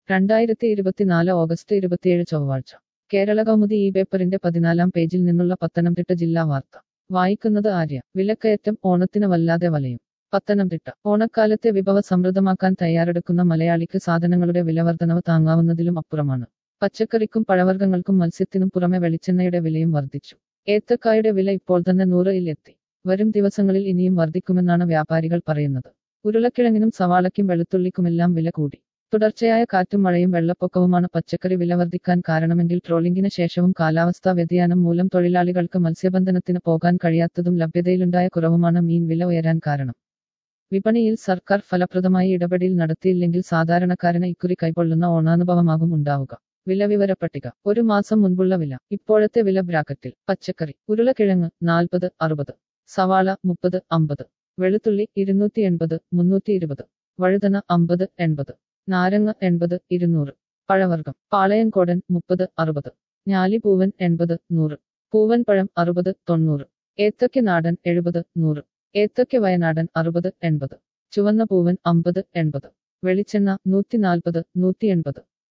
രണ്ടായിരത്തി ഇരുപത്തിനാല് ഓഗസ്റ്റ് ഇരുപത്തിയേഴ് ചൊവ്വാഴ്ച കേരള കൗമുദി ഈ പേപ്പറിന്റെ പതിനാലാം പേജിൽ നിന്നുള്ള പത്തനംതിട്ട ജില്ലാ വാർത്ത വായിക്കുന്നത് ആര്യ വിലക്കയറ്റം ഓണത്തിന് വല്ലാതെ വലയും പത്തനംതിട്ട ഓണക്കാലത്തെ വിഭവ സമൃദ്ധമാക്കാൻ തയ്യാറെടുക്കുന്ന മലയാളിക്ക് സാധനങ്ങളുടെ വിലവർധനവ് താങ്ങാവുന്നതിലും അപ്പുറമാണ് പച്ചക്കറിക്കും പഴവർഗ്ഗങ്ങൾക്കും മത്സ്യത്തിനും പുറമെ വെളിച്ചെണ്ണയുടെ വിലയും വർദ്ധിച്ചു ഏത്തക്കായുടെ വില ഇപ്പോൾ തന്നെ നൂറിൽ എത്തി വരും ദിവസങ്ങളിൽ ഇനിയും വർദ്ധിക്കുമെന്നാണ് വ്യാപാരികൾ പറയുന്നത് ഉരുളക്കിഴങ്ങിനും സവാളയ്ക്കും വെളുത്തുള്ളിക്കുമെല്ലാം വില കൂടി തുടർച്ചയായ കാറ്റും മഴയും വെള്ളപ്പൊക്കവുമാണ് പച്ചക്കറി വില വർദ്ധിക്കാൻ കാരണമെങ്കിൽ ട്രോളിംഗിന് ശേഷവും കാലാവസ്ഥാ വ്യതിയാനം മൂലം തൊഴിലാളികൾക്ക് മത്സ്യബന്ധനത്തിന് പോകാൻ കഴിയാത്തതും ലഭ്യതയിലുണ്ടായ കുറവുമാണ് മീൻ വില ഉയരാൻ കാരണം വിപണിയിൽ സർക്കാർ ഫലപ്രദമായി ഇടപെടൽ നടത്തിയില്ലെങ്കിൽ സാധാരണക്കാരന് ഇക്കുറി കൈക്കൊള്ളുന്ന ഓണാനുഭവമാകും ഉണ്ടാവുക വില വിവര പട്ടിക ഒരു മാസം മുൻപുള്ള വില ഇപ്പോഴത്തെ വില ബ്രാക്കറ്റിൽ പച്ചക്കറി ഉരുളക്കിഴങ്ങ് നാൽപ്പത് അറുപത് സവാള മുപ്പത് അമ്പത് വെളുത്തുള്ളി ഇരുന്നൂറ്റി എൺപത് മുന്നൂറ്റി ഇരുപത് വഴുതന അമ്പത് എൺപത് നാരങ്ങ എൺപത് ഇരുന്നൂറ് പഴവർഗം പാളയംകോടൻ മുപ്പത് അറുപത് ഞാലിപൂവൻ എൺപത് നൂറ് പൂവൻ പഴം അറുപത് തൊണ്ണൂറ് ഏത്തയ്ക്ക നാടൻ എഴുപത് നൂറ് ഏത്തയ്ക്ക വയനാടൻ അറുപത് എൺപത് ചുവന്ന പൂവൻ അമ്പത് എൺപത് വെളിച്ചെണ്ണ നൂറ്റി നാൽപ്പത് നൂറ്റി എൺപത്